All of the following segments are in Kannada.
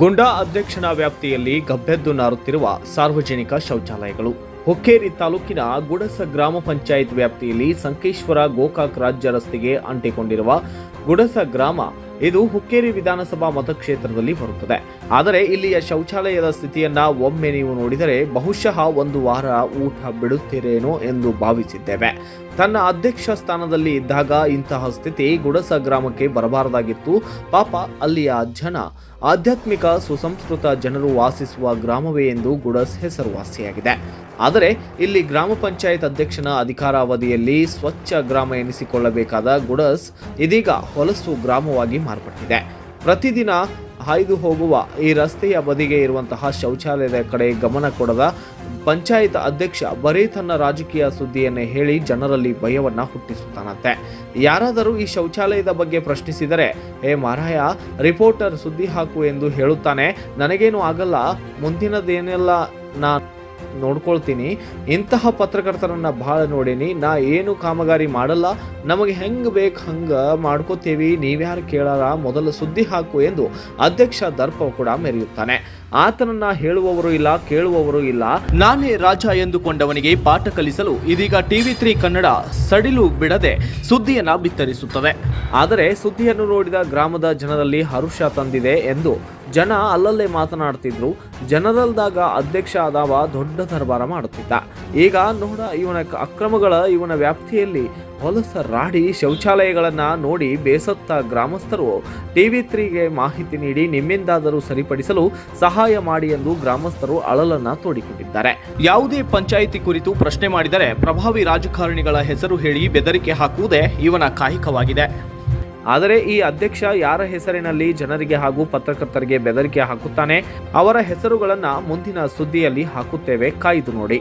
ಗುಂಡಾ ಅಧ್ಯಕ್ಷನ ವ್ಯಾಪ್ತಿಯಲ್ಲಿ ಗಬ್ಬೆದ್ದು ನಾರುತ್ತಿರುವ ಸಾರ್ವಜನಿಕ ಶೌಚಾಲಯಗಳು ಹುಕ್ಕೇರಿ ತಾಲೂಕಿನ ಗುಡಸ ಗ್ರಾಮ ಪಂಚಾಯತ್ ವ್ಯಾಪ್ತಿಯಲ್ಲಿ ಸಂಕೇಶ್ವರ ಗೋಕಾಕ್ ರಾಜ್ಯ ರಸ್ತೆಗೆ ಅಂಟಿಕೊಂಡಿರುವ ಗುಡಸ ಗ್ರಾಮ ಇದು ಹುಕ್ಕೇರಿ ವಿಧಾನಸಭಾ ಮತಕ್ಷೇತ್ರದಲ್ಲಿ ಬರುತ್ತದೆ ಆದರೆ ಇಲ್ಲಿಯ ಶೌಚಾಲಯದ ಸ್ಥಿತಿಯನ್ನ ಒಮ್ಮೆ ನೀವು ನೋಡಿದರೆ ಬಹುಶಃ ಒಂದು ವಾರ ಊಟ ಬಿಡುತ್ತೀರೇನೋ ಎಂದು ಭಾವಿಸಿದ್ದೇವೆ ತನ್ನ ಅಧ್ಯಕ್ಷ ಸ್ಥಾನದಲ್ಲಿ ಇದ್ದಾಗ ಇಂತಹ ಸ್ಥಿತಿ ಗುಡಸ ಗ್ರಾಮಕ್ಕೆ ಬರಬಾರದಾಗಿತ್ತು ಪಾಪ ಅಲ್ಲಿಯ ಜನ ಆಧ್ಯಾತ್ಮಿಕ ಸುಸಂಸ್ಕೃತ ಜನರು ವಾಸಿಸುವ ಗ್ರಾಮವೇ ಎಂದು ಗುಡಸ್ ಹೆಸರುವಾಸಿಯಾಗಿದೆ ಆದರೆ ಇಲ್ಲಿ ಗ್ರಾಮ ಪಂಚಾಯತ್ ಅಧ್ಯಕ್ಷನ ಅಧಿಕಾರಾವಧಿಯಲ್ಲಿ ಸ್ವಚ್ಛ ಗ್ರಾಮ ಎನಿಸಿಕೊಳ್ಳಬೇಕಾದ ಗುಡಸ್ ಇದೀಗ ಹೊಲಸು ಗ್ರಾಮವಾಗಿ ಮಾರ್ಪಟ್ಟಿದೆ ಪ್ರತಿದಿನ ಹಾಯ್ದು ಹೋಗುವ ಈ ರಸ್ತೆಯ ಬದಿಗೆ ಇರುವಂತಹ ಶೌಚಾಲಯದ ಕಡೆ ಗಮನ ಕೊಡದ ಪಂಚಾಯತ್ ಅಧ್ಯಕ್ಷ ಬರೀ ತನ್ನ ರಾಜಕೀಯ ಸುದ್ದಿಯನ್ನೇ ಹೇಳಿ ಜನರಲ್ಲಿ ಭಯವನ್ನ ಹುಟ್ಟಿಸುತ್ತಾನಂತೆ ಯಾರಾದರೂ ಈ ಶೌಚಾಲಯದ ಬಗ್ಗೆ ಪ್ರಶ್ನಿಸಿದರೆ ಏ ಮಾರಾಯ ರಿಪೋರ್ಟರ್ ಸುದ್ದಿ ಹಾಕು ಎಂದು ಹೇಳುತ್ತಾನೆ ನನಗೇನು ಆಗಲ್ಲ ಮುಂದಿನದೇನೆಲ್ಲ ನಾ ನೋಡ್ಕೊಳ್ತೀನಿ ಇಂತಹ ಪತ್ರಕರ್ತರನ್ನ ಬಹಳ ನೋಡೀನಿ ನಾ ಏನು ಕಾಮಗಾರಿ ಮಾಡಲ್ಲ ನಮಗೆ ಹೆಂಗ್ ಬೇಕು ಹಂಗ ಮಾಡ್ಕೋತೇವಿ ನೀವ್ಯಾರು ಕೇಳಾರ ಮೊದಲು ಸುದ್ದಿ ಹಾಕು ಎಂದು ಅಧ್ಯಕ್ಷ ದರ್ಪ ಕೂಡ ಮೆರೆಯುತ್ತಾನೆ ಆತನನ್ನ ಹೇಳುವವರು ಇಲ್ಲ ಕೇಳುವವರು ಇಲ್ಲ ನಾನೇ ರಾಜ ಎಂದುಕೊಂಡವನಿಗೆ ಪಾಠ ಕಲಿಸಲು ಇದೀಗ ಟಿವಿ ತ್ರೀ ಕನ್ನಡ ಸಡಿಲು ಬಿಡದೆ ಸುದ್ದಿಯನ್ನ ಬಿತ್ತರಿಸುತ್ತದೆ ಆದರೆ ಸುದ್ದಿಯನ್ನು ನೋಡಿದ ಗ್ರಾಮದ ಜನರಲ್ಲಿ ಹರುಷ ತಂದಿದೆ ಎಂದು ಜನ ಅಲ್ಲಲ್ಲೇ ಮಾತನಾಡ್ತಿದ್ರು ಜನರಲ್ದಾಗ ಅಧ್ಯಕ್ಷ ಆದವ ದೊಡ್ಡ ದರ್ಬಾರ ಮಾಡುತ್ತಿದ್ದ ಈಗ ನೋಡ ಇವನ ಕ- ಅಕ್ರಮಗಳ ಇವನ ವ್ಯಾಪ್ತಿಯಲ್ಲಿ ಹೊಲಸ ರಾಡಿ ಶೌಚಾಲಯಗಳನ್ನ ನೋಡಿ ಬೇಸತ್ತ ಗ್ರಾಮಸ್ಥರು ಟಿವಿ ತ್ರೀಗೆ ಮಾಹಿತಿ ನೀಡಿ ನಿಮ್ಮಿಂದಾದರೂ ಸರಿಪಡಿಸಲು ಸಹಾಯ ಮಾಡಿ ಎಂದು ಗ್ರಾಮಸ್ಥರು ಅಳಲನ್ನ ತೋಡಿಕೊಂಡಿದ್ದಾರೆ ಯಾವುದೇ ಪಂಚಾಯಿತಿ ಕುರಿತು ಪ್ರಶ್ನೆ ಮಾಡಿದರೆ ಪ್ರಭಾವಿ ರಾಜಕಾರಣಿಗಳ ಹೆಸರು ಹೇಳಿ ಬೆದರಿಕೆ ಹಾಕುವುದೇ ಇವನ ಕಾಯಕವಾಗಿದೆ ಆದರೆ ಈ ಅಧ್ಯಕ್ಷ ಯಾರ ಹೆಸರಿನಲ್ಲಿ ಜನರಿಗೆ ಹಾಗೂ ಪತ್ರಕರ್ತರಿಗೆ ಬೆದರಿಕೆ ಹಾಕುತ್ತಾನೆ ಅವರ ಹೆಸರುಗಳನ್ನ ಮುಂದಿನ ಸುದ್ದಿಯಲ್ಲಿ ಹಾಕುತ್ತೇವೆ ಕಾಯ್ದು ನೋಡಿ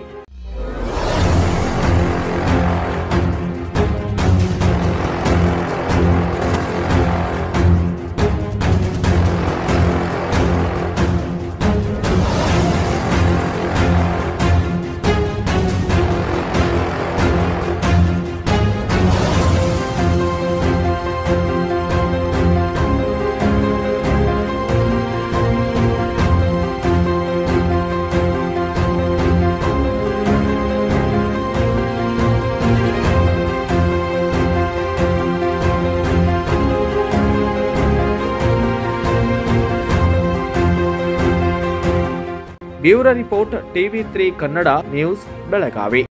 bureau report TV three Kannada news Belagavi